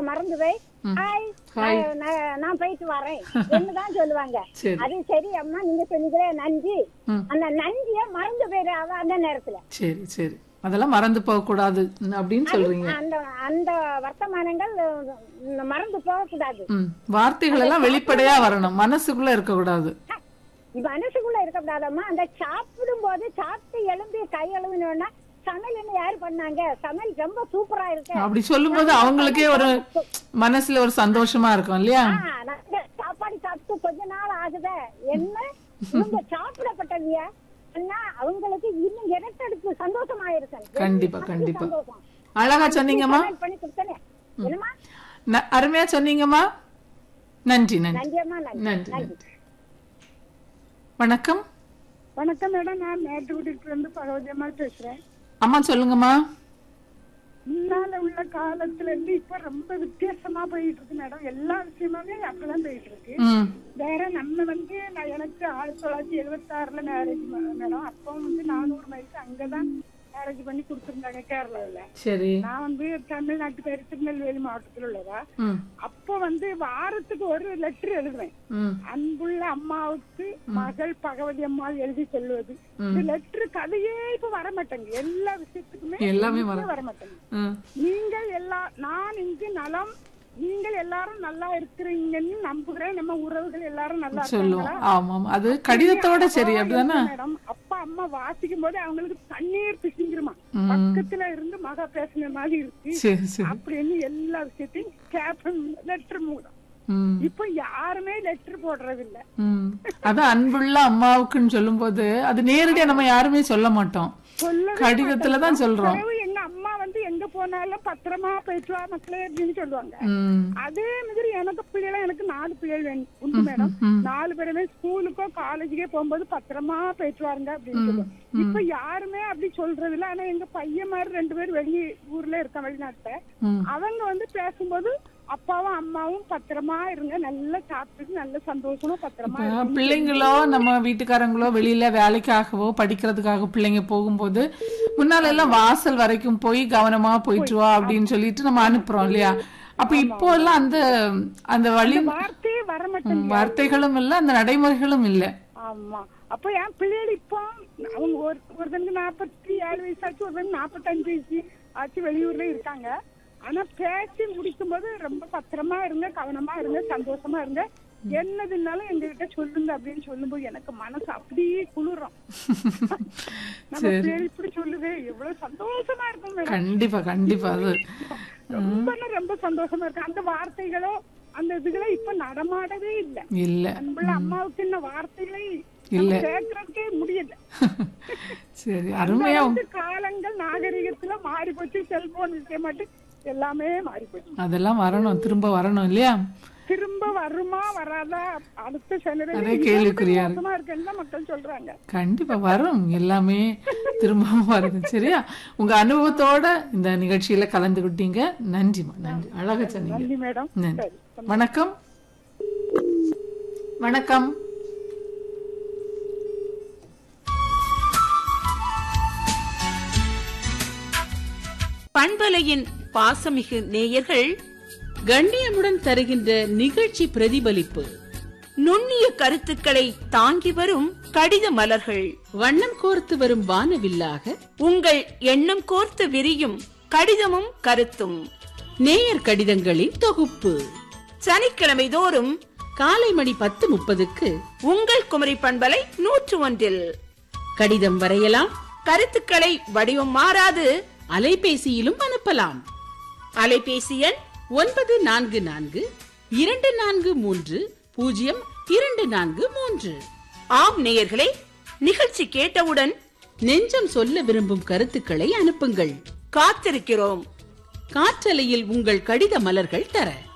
மறந்து போய் hi hi. நான் நான் நான் போயிட்டு வரேன் தான் சொல்லுவாங்க சரி அது சரி அம்மா நீங்க சொன்னீங்களே நன்றி ம். அந்த நன்றிய மறந்து போயிரு அவ அந்த நேரத்துல சரி சரி அதெல்லாம் மறந்து போக கூடாது அப்படின்னு சொல்றீங்க அந்த அந்த வர்த்தமானங்கள் உம், மறந்து போக கூடாது ம் வார்த்தைகள் எல்லாம் வெளிப்படையா வரணும் மனசுக்குள்ள இருக்க கூடாது மனசுக்குள்ள இருக்கக்கூடாதம்மா அந்த சாப்பிடும் போது சாப்பிட்டு எழும்பி கை எழுவினோன்னா சமையல் என்ன யாரு பண்ணாங்க சமையல் ரொம்ப சூப்பரா இருக்கு அப்படி சொல்லும்போது அவங்களுக்கே ஒரு மனசுல ஒரு சந்தோஷமா இருக்கும் இல்லையா ஆ, நாங்க சாப்பாடு சாப்பிட்டு கொஞ்ச நாள் ஆகுதே என்ன இவங்க சாப்பிடப்பட்டவியா அண்ணா அவங்களுக்கு இன்னும் இரட்டடுப்பு சந்தோஷமா இருக்கு கண்டிப்பா கண்டிப்பா சந்தோஷம் அழகா சொன்னீங்கம்மா சமையல் பண்ணி கொடுத்தனே என்னம்மா ந- அருமையா சொன்னீங்கம்மா நன்றி நன்றி நன்றியம்மா நன்றி நன்றி நன்றி வணக்கம் வணக்கம் மேடம் நான் மேட்டுக்குடியில இருந்து பகவதியம்மா பேசுறேன் அம்மா சொல்லுங்கம்மா முன்னால உள்ள காலத்துல இருந்து இப்ப ரொம்ப வித்தியாசமா போயிட்டு இருக்கு மேடம் எல்லா விஷயமுமே அப்படிதான் போயிட்டு இருக்கு ம் வேற நம்ம வந்து நான் எனக்கு ஆயிரத்தி தொள்ளாயிரத்தி எழுபத்தி ஆறுல மேரேஜ் மேடம் அப்போ வந்து நானூறு மைலுக்கு அங்கதான் மேரேஜ் பண்ணி கொடுத்துருந்தாங்க கேரளாவுல சரி நான் வந்து தமிழ்நாட்டு பேர் திருநெல்வேலி மாவட்டத்தில் உள்ளதா ம் அப்போ வந்து வாரத்துக்கு ஒரு லெட்டர் எழுதுவேன் ம் அன்புள்ள அம்மாவுக்கு மகள் பகவதி அம்மாள் எழுதி சொல்லுவது இந்த லெட்டர் கதையே இப்ப வர மாட்டேங்குது எல்லா விஷயத்துக்குமே எல்லாமே வர வர மாட்டேங்குது ம் நீங்கள் எல்லா நான் இங்கு நலம் நீங்கள் எல்லாரும் நல்லா இருக்கிறீங்கன்னு நம்புகிறேன் நம்ம உறவுகள் எல்லாரும் நல்லா சொல்லுவோம் இருக்காங்களா ஆமா ஆமா அது கடிதத்தோட சரி அப்படிதானே மேடம் அப்பா அம்மா வாசிக்கும் போது அவங்களுக்கு தண்ணீர் பிசிங்கிருமா ம். பக்கத்துல இருந்து மகா பேசுன மாதிரி இருக்கு சரி சரி அப்படின்னு எல்லா விஷயத்தையும் கேப் லெட்டர் மூலம் ம் இப்ப யாருமே லெட்டர் போடுறது இல்ல ம் அதான் அன்புள்ள அம்மாவுக்குன்னு சொல்லும்போது அது நேரடியா நம்ம யாருமே சொல்ல மாட்டோம் சொல்லவே கடிதத்துல தான் சொல்றோம் பிறகு எங்க அம்மா வந்து எங்க போனாலும் பத்திரமா போயிட்டு வா மக்களே அப்படின்னு சொல்லுவாங்க ம் அதே மாதிரி எனக்கு பிள்ளைகள் எனக்கு நாலு பிள்ளைகள் வேணும் உண்டு மேடம் ம். நாலு பேருமே ஸ்கூலுக்கோ காலேஜுக்கே போகும்போது பத்திரமா போயிட்டு வாருங்க அப்படின்னு சொல்லுவோம் இப்ப யாருமே அப்படி சொல்றது இல்ல ஆனா எங்க பையன் மாதிரி ரெண்டு பேரும் வெளி ஊர்ல இருக்கான் வெளிநாட்டுல ம் அவங்க வந்து பேசும்போது அப்பாவும் அம்மாவும் பத்திரமா இருங்க நல்லா சாப்பிட்டுட்டு நல்ல சந்தோஷமா பத்திரமா இப்ப இருங்க பிள்ளைங்களோ நம்ம வீட்டுக்காரங்களோ வெளியில வேலைக்காகவோ படிக்கிறதுக்காக பிள்ளைங்க போகும்போது முன்னால எல்லாம் வாசல் வரைக்கும் போய் கவனமா போயிட்டு வா அப்படின்னு சொல்லிட்டு நம்ம அனுப்புறோம் இல்லையா அப்ப இப்போ எல்லாம் அந்த அந்த வழி வார்த்தையே வர மாட்டேங்குது ம், வார்த்தைகளும் இல்ல அந்த நடைமுறைகளும் இல்ல ஆமா அப்ப என் பிள்ளைகள் இப்போ அவங்க ஒரு ஒருத்தனுக்கு நாற்பத்தி ஏழு வயசு ஆச்சு ஒருத்தனுக்கு நாற்பத்தஞ்சு வயசு ஆச்சு வெளியூர்ல இருக்காங்க ஆனா பேசி முடிக்கும் போது ரொம்ப பத்திரமா இருங்க கவனமா இருங்க சந்தோஷமா இருங்க என்னதுனாலும் எங்ககிட்ட சொல்லுங்க அப்படின்னு சொல்லும்போது எனக்கு மனசு அப்படியே குளிரும் நம்ம பிள்ளைகள் இப்படி சொல்லுது எவ்வளவு சந்தோஷமா இருக்கும் மேடம் கண்டிப்பா கண்டிப்பா அது ரொம்ப ரொம்ப சந்தோஷமா இருக்கு அந்த வார்த்தைகளோ அந்த இதுகளோ இப்ப நடமாடவே இல்ல இல்ல அன்புள்ள அம்மாவுக்கு இந்த வார்த்தைகளை இல்ல. கேட்கறதுக்கே முடியல சரி அருமையா வந்து காலங்கள் நாகரிகத்துல மாறி போச்சு செல்போன் விஷயம் மட்டும் எல்லாமே மாறி போச்சு அதெல்லாம் வரணும் திரும்ப வரணும் இல்லையா திரும்ப வருமா வராதா அடுத்த அதே ஜெனரேஷன் கேள்விக்குறியா இருக்கு. மோசமா இருக்குன்னு தான் மக்கள் சொல்றாங்க கண்டிப்பா வரும் எல்லாமே திரும்பவும் வருது சரியா உங்க அனுபவத்தோட இந்த நிகழ்ச்சியில கலந்துக்கிட்டீங்க நன்றிமா நன்றி அழகா சொன்னீங்க நன்றி மேடம் நன்றி சரி வணக்கம் வணக்கம் பண்பலையின் பாசமிகு நேயர்கள் கண்ணியமுடன் தருகின்ற நிகழ்ச்சி பிரதிபலிப்பு நுண்ணிய கருத்துக்களை தாங்கி வரும் கடித மலர்கள் வண்ணம் கோர்த்து வரும் வானவில்லாக உங்கள் எண்ணம் கோர்த்து விரியும் கடிதமும் கருத்தும் நேயர் கடிதங்களின் தொகுப்பு சனிக்கிழமை தோறும் காலை மணி பத்து முப்பதுக்கு உங்கள் குமரி பண்பலை நூற்று ஒன்றில் கடிதம் வரையலாம் கருத்துக்களை வடிவம் மாறாது அலைபேசியிலும் அனுப்பலாம் அலைபேசி எண் ஒன்பது நான்கு நான்கு இரண்டு நான்கு மூன்று பூஜ்ஜியம் இரண்டு நான்கு மூன்று ஆம் நேயர்களே நிகழ்ச்சி கேட்டவுடன் நெஞ்சம் சொல்ல விரும்பும் கருத்துக்களை அனுப்புங்கள் காத்திருக்கிறோம் காற்றலையில் உங்கள் கடித மலர்கள் தர